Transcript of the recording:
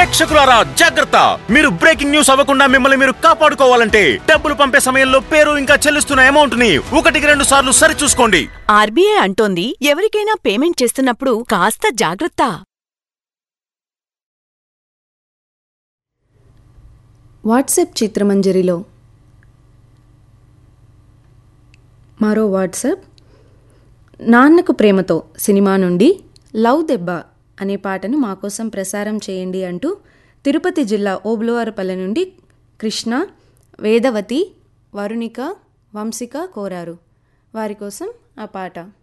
ప్రేక్షకులారా జాగ్రత్త మీరు breaking news అవ్వకుండా మిమ్మల్ని మీరు కాపాడుకోవాలంటే డబ్బులు పంపే సమయంలో పేరు ఇంకా చెల్లిస్తున్న అమౌంట్ ని ఒకటికి రెండు సార్లు సరిచూసుకోండి ఆర్బీఐ అంటోంది ఎవరికైనా పేమెంట్ చేస్తున్నప్పుడు కాస్త జాగ్రత్త వాట్సాప్ చిత్రమంజరిలో మరో వాట్సాప్ నాన్నకు ప్రేమతో సినిమా నుండి లవ్ దెబ్బ అనే పాటను మా కోసం ప్రసారం చేయండి అంటూ తిరుపతి జిల్లా ఓబులవారపల్లె నుండి కృష్ణ వేదవతి వరుణిక వంశిక కోరారు వారి కోసం ఆ పాట